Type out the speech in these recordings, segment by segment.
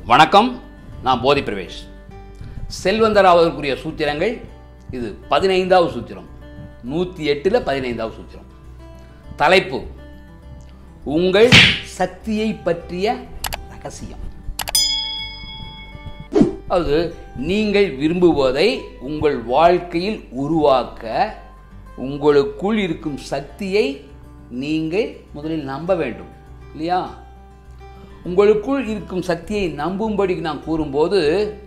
வணக்கம் நான் போதி பிரவேஷ் செல்வந்தராவதற்குரிய சூத்திரங்கள் இது பதினைந்தாவது சூத்திரம் நூற்றி எட்டில் பதினைந்தாவது சூத்திரம் தலைப்பு உங்கள் சக்தியை பற்றிய ரகசியம் அது நீங்கள் விரும்புவதை உங்கள் வாழ்க்கையில் உருவாக்க உங்களுக்குள் இருக்கும் சக்தியை நீங்கள் முதலில் நம்ப வேண்டும் இல்லையா உங்களுக்குள் இருக்கும் சக்தியை நம்பும்படி நான் கூறும்போது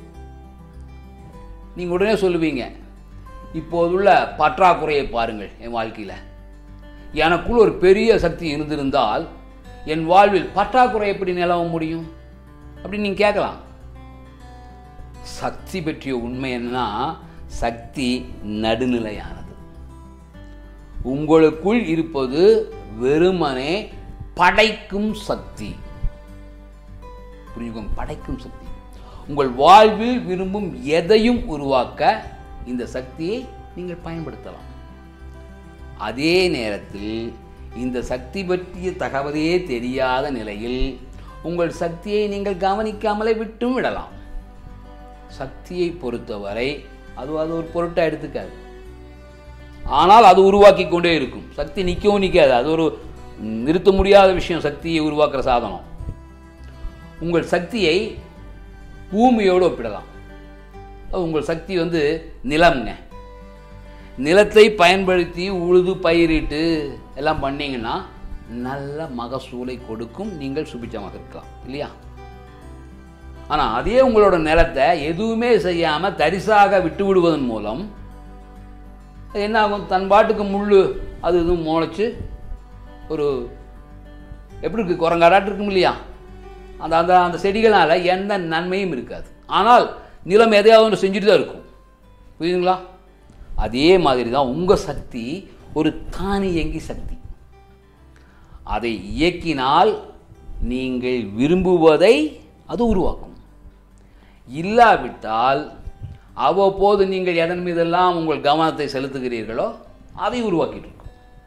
நீங்கள் உடனே சொல்லுவீங்க இப்போதுள்ள பற்றாக்குறையை பாருங்கள் என் வாழ்க்கையில் எனக்குள் ஒரு பெரிய சக்தி இருந்திருந்தால் என் வாழ்வில் பற்றாக்குறை எப்படி நிலவ முடியும் அப்படின்னு நீங்கள் கேட்கலாம் சக்தி பற்றிய உண்மை என்னன்னா சக்தி நடுநிலையானது உங்களுக்குள் இருப்பது வெறுமனே படைக்கும் சக்தி புரிஞ்சுக்கோங்க படைக்கும் சக்தி உங்கள் வாழ்வில் விரும்பும் எதையும் உருவாக்க இந்த சக்தியை நீங்கள் பயன்படுத்தலாம் அதே நேரத்தில் இந்த சக்தி பற்றிய தகவலே தெரியாத நிலையில் உங்கள் சக்தியை நீங்கள் கவனிக்காமலே விட்டும் விடலாம் சக்தியை பொறுத்தவரை அது அது ஒரு பொருட்டாக எடுத்துக்காது ஆனால் அது உருவாக்கி கொண்டே இருக்கும் சக்தி நிற்கவும் நிற்காது அது ஒரு நிறுத்த முடியாத விஷயம் சக்தியை உருவாக்குற சாதனம் உங்கள் சக்தியை பூமியோடு ஒப்பிடலாம் உங்கள் சக்தி வந்து நிலம்ங்க நிலத்தை பயன்படுத்தி உழுது பயிரிட்டு எல்லாம் பண்ணீங்கன்னா நல்ல மகசூலை கொடுக்கும் நீங்கள் சுபிச்சமாக இருக்கலாம் இல்லையா ஆனால் அதே உங்களோட நிலத்தை எதுவுமே செய்யாமல் தரிசாக விட்டு விடுவதன் மூலம் என்ன ஆகும் தன் பாட்டுக்கு முள் அது இதுவும் முளைச்சு ஒரு எப்படி இருக்கு குரங்காடாட்டு இருக்கும் இல்லையா அந்த அந்த அந்த செடிகளால் எந்த நன்மையும் இருக்காது ஆனால் நிலம் எதையாவது ஒன்று செஞ்சுட்டு தான் இருக்கும் புரியுதுங்களா அதே மாதிரி தான் உங்கள் சக்தி ஒரு தானியங்கி சக்தி அதை இயக்கினால் நீங்கள் விரும்புவதை அது உருவாக்கும் இல்லாவிட்டால் அவ்வப்போது நீங்கள் எதன் மீதெல்லாம் உங்கள் கவனத்தை செலுத்துகிறீர்களோ அதை உருவாக்கிட்டு இருக்கும்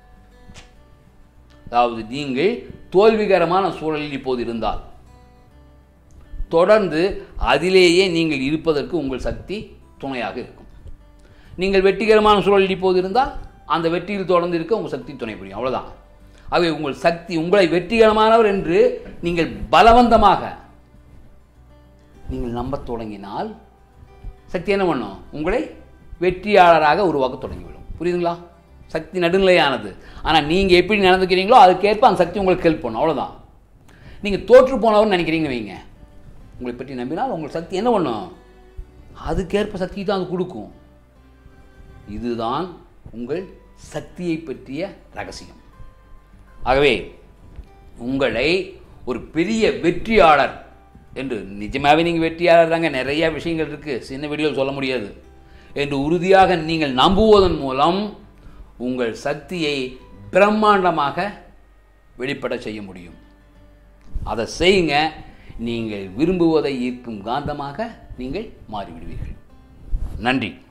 அதாவது நீங்கள் தோல்விகரமான சூழலில் இப்போது இருந்தால் தொடர்ந்து அதிலேயே நீங்கள் இருப்பதற்கு உங்கள் சக்தி துணையாக இருக்கும் நீங்கள் வெற்றிகரமான சூழலில் இப்போது இருந்தால் அந்த வெற்றியில் தொடர்ந்து இருக்க உங்கள் சக்தி துணை புரியும் அவ்வளோதான் ஆகவே உங்கள் சக்தி உங்களை வெற்றிகரமானவர் என்று நீங்கள் பலவந்தமாக நீங்கள் நம்பத் தொடங்கினால் சக்தி என்ன பண்ணும் உங்களை வெற்றியாளராக உருவாக்க தொடங்கிவிடும் புரியுதுங்களா சக்தி நடுநிலையானது ஆனால் நீங்கள் எப்படி நடந்துக்கிறீங்களோ அதுக்கேற்ப அந்த சக்தி உங்களுக்கு ஹெல்ப் பண்ணும் அவ்வளோதான் நீங்கள் தோற்று போனவர்னு நினைக்கிறீங்க வைங்க உங்களை பற்றி நம்பினால் உங்கள் சக்தி என்ன பண்ணும் அதுக்கேற்ப சக்தி தான் அது கொடுக்கும் இதுதான் உங்கள் சக்தியை பற்றிய ரகசியம் ஆகவே உங்களை ஒரு பெரிய வெற்றியாளர் என்று நிஜமாகவே நீங்கள் வெற்றியாளர் தாங்க நிறைய விஷயங்கள் இருக்குது சின்ன வீடியோவில் சொல்ல முடியாது என்று உறுதியாக நீங்கள் நம்புவதன் மூலம் உங்கள் சக்தியை பிரம்மாண்டமாக வெளிப்பட செய்ய முடியும் அதை செய்யுங்க நீங்கள் விரும்புவதை ஈர்க்கும் காந்தமாக நீங்கள் மாறிவிடுவீர்கள் நன்றி